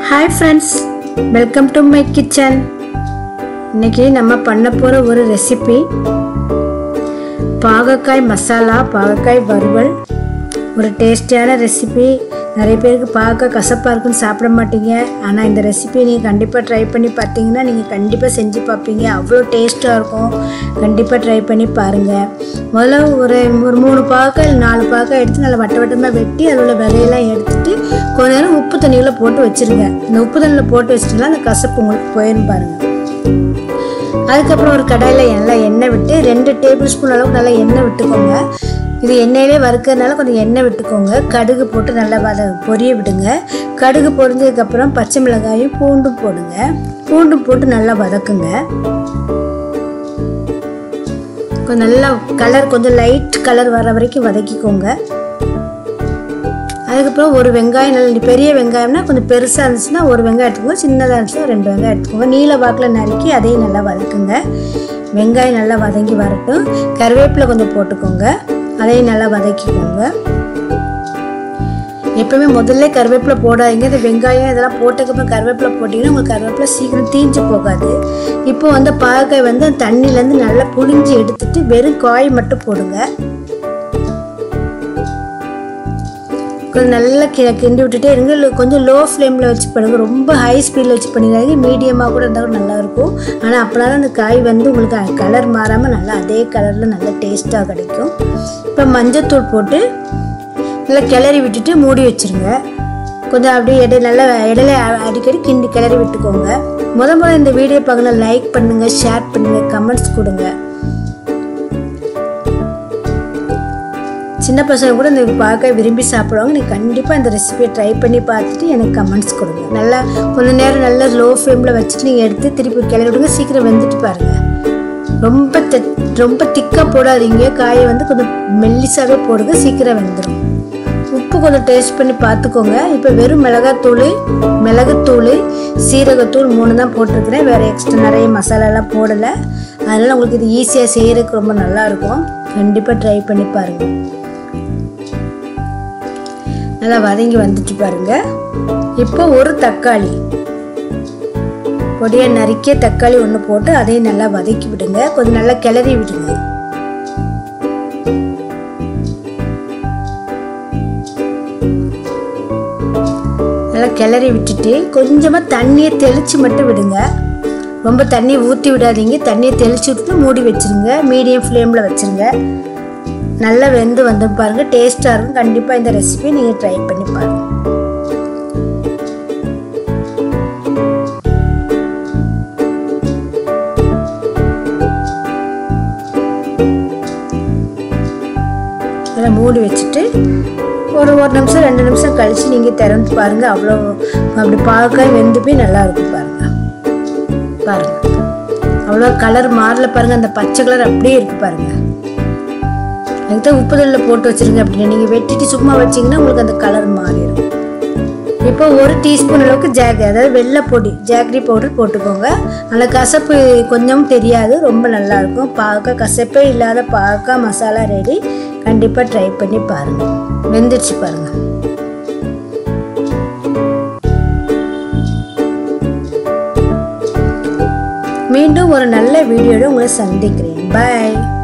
hi friends welcome to my kitchen இன்னைக்கு நம்ம பண்ண போகிற ஒரு ரெசிபி பாகக்காய் மசாலா பாகக்காய் வறுவல் ஒரு டேஸ்டியான ரெசிபி நிறைய பேருக்கு பார்க்க கசப்பாக இருக்குன்னு சாப்பிட மாட்டீங்க ஆனால் இந்த ரெசிபி நீங்கள் கண்டிப்பாக ட்ரை பண்ணி பார்த்தீங்கன்னா நீங்கள் கண்டிப்பாக செஞ்சு பார்ப்பீங்க அவ்வளோ டேஸ்ட்டாக இருக்கும் கண்டிப்பாக ட்ரை பண்ணி பாருங்கள் முதல்ல ஒரு ஒரு மூணு பாக்காய் இல்லை நாலு பாக்காய் எடுத்து நல்லா வட்ட வட்டமாக வெட்டி அதில் உள்ள விதையெல்லாம் எடுத்துட்டு கொஞ்ச நேரம் உப்பு தண்ணியில் போட்டு வச்சுருங்க இந்த உப்பு தண்ணியில் போட்டு வச்சிட்டிங்கன்னா அந்த கசப்பு உங்களுக்கு போயிடும் பாருங்கள் அதுக்கப்புறம் ஒரு கடாயில் நல்லா எண்ணெய் விட்டு ரெண்டு டேபிள் ஸ்பூன் அளவுக்கு நல்லா எண்ணெய் விட்டுக்கோங்க இது எண்ணெயிலே வறுக்கிறதுனால கொஞ்சம் எண்ணெய் விட்டுக்கோங்க கடுகு போட்டு நல்லா வத பொரிய விடுங்க கடுகு பொரிஞ்சதுக்கப்புறம் பச்சை மிளகாயும் பூண்டும் போடுங்க பூண்டும் போட்டு நல்லா வதக்குங்க கொஞ்சம் நல்லா கலர் கொஞ்சம் லைட் கலர் வர வரைக்கும் வதக்கிக்கோங்க அதுக்கப்புறம் ஒரு வெங்காயம் நல்ல பெரிய வெங்காயம்னா கொஞ்சம் பெருசாக இருந்துச்சுன்னா ஒரு வெங்காயம் எடுத்துக்கோங்க சின்னதாக இருந்துச்சுன்னா ரெண்டு வெங்காயம் எடுத்துக்கோங்க நீல வாக்கில் நறுக்கி அதையும் நல்லா வதக்குங்க வெங்காயம் நல்லா வதங்கி வரட்டும் கருவேப்பிலை கொஞ்சம் போட்டுக்கோங்க அதையும் நல்லா வதக்கிக்கோங்க எப்பவுமே முதல்ல கருவேப்பிலை போடாதீங்க இந்த வெங்காயம் இதெல்லாம் போட்டதுக்கப்புறம் கருவேப்பிலை போட்டிங்கன்னா உங்களுக்கு கருவேப்பிலை சீக்கிரம் தீஞ்சு போகாது இப்போ வந்து பாகக்காய் வந்து அந்த தண்ணியிலேருந்து நல்லா புழிஞ்சு எடுத்துட்டு வெறும் காய் மட்டும் போடுங்க கொஞ்சம் நல்லா கி கிண்டி விட்டுட்டே இருங்க இல்லை கொஞ்சம் லோ ஃப்ளேமில் வச்சு பண்ணுங்க ரொம்ப ஹை ஸ்பீடில் வச்சு பண்ணிடாதீங்க மீடியமாக கூட இருந்தால் கூட நல்லாயிருக்கும் ஆனால் அப்படின்னா அந்த காய் வந்து உங்களுக்கு கலர் மாறாமல் நல்லா அதே கலரில் நல்லா டேஸ்ட்டாக கிடைக்கும் இப்போ மஞ்சத்தூள் போட்டு நல்லா கிளறி விட்டுட்டு மூடி வச்சுருங்க கொஞ்சம் அப்படியே இடை நல்லா இடையில அடிக்கடி கிண்டி கிளறி விட்டுக்கோங்க முத முத இந்த வீடியோ பார்க்கணும் லைக் பண்ணுங்கள் ஷேர் பண்ணுங்கள் கமெண்ட்ஸ் கொடுங்க சின்ன பசங்க கூட இந்த பார்க்க விரும்பி சாப்பிடுவாங்க நீங்கள் கண்டிப்பாக இந்த ரெசிபியை ட்ரை பண்ணி பார்த்துட்டு எனக்கு கமெண்ட்ஸ் கொடுங்க நல்லா கொஞ்ச நேரம் நல்லா லோ ஃப்ளேமில் வச்சுட்டு நீங்கள் எடுத்து திருப்பி கிளறி விடுங்க சீக்கிரம் வெந்துட்டு பாருங்கள் ரொம்ப தெ ரொம்ப திக்காக போடாதீங்க காயை வந்து கொஞ்சம் மெல்லிசாவே போடுங்க சீக்கிரம் வெந்துடும் உப்பு கொஞ்சம் டேஸ்ட் பண்ணி பார்த்துக்கோங்க இப்போ வெறும் மிளகாத்தூள் மிளகுத்தூள் சீரகத்தூள் மூணு தான் போட்டிருக்கிறேன் வேறு எக்ஸ்ட்ரா நிறைய மசாலாலாம் போடலை அதனால் உங்களுக்கு இது ஈஸியாக செய்கிறதுக்கு ரொம்ப நல்லாயிருக்கும் கண்டிப்பாக ட்ரை பண்ணி பாருங்கள் நல்லா வதங்கி வந்துட்டு பாருங்க இப்போ ஒரு தக்காளி பொடியை நறுக்கிய தக்காளி ஒன்று போட்டு அதையும் நல்லா வதக்கி விடுங்க கொஞ்சம் நல்லா கிளறி விடுங்க நல்லா கிளறி விட்டுட்டு கொஞ்சமாக தண்ணியை தெளித்து மட்டும் விடுங்க ரொம்ப தண்ணி ஊற்றி விடாதீங்க தண்ணியை தெளித்து விட்டுட்டு மூடி வச்சுருங்க மீடியம் ஃப்ளேமில் வச்சுருங்க நல்லா வெந்து வந்து பாருங்க டேஸ்ட்டாக இருக்கும் கண்டிப்பாக இந்த ரெசிபி நீங்கள் ட்ரை பண்ணி பாருங்க நல்லா மூடி வச்சுட்டு ஒரு ஒரு நிமிஷம் ரெண்டு நிமிஷம் கழித்து நீங்கள் திறந்து பாருங்கள் அவ்வளோ அப்படி பார்க்க வெந்து போய் நல்லா இருக்கும் பாருங்கள் பாருங்கள் அவ்வளோ கலர் மாறல பாருங்கள் அந்த பச்சை கலர் அப்படியே இருக்குது பாருங்கள் அதுக்கு தான் உப்புதலில் போட்டு வச்சுருங்க அப்படின்னு நீங்கள் வெட்டிட்டு சும்மா வச்சிங்கன்னா உங்களுக்கு அந்த கலர் மாறிடும் இப்போ ஒரு டீஸ்பூன் அளவுக்கு ஜாக் அதாவது வெள்ளை பொடி ஜாக்ரி பவுடர் போட்டுக்கோங்க அந்த கசப்பு கொஞ்சம் தெரியாது ரொம்ப நல்லாயிருக்கும் பார்க்க கசப்பே இல்லாத பார்க்க மசாலா ரெடி கண்டிப்பாக ட்ரை பண்ணி பாருங்கள் வெந்துடுச்சு பாருங்கள் மீண்டும் ஒரு நல்ல வீடியோட உங்களை சந்திக்கிறேன் பாய்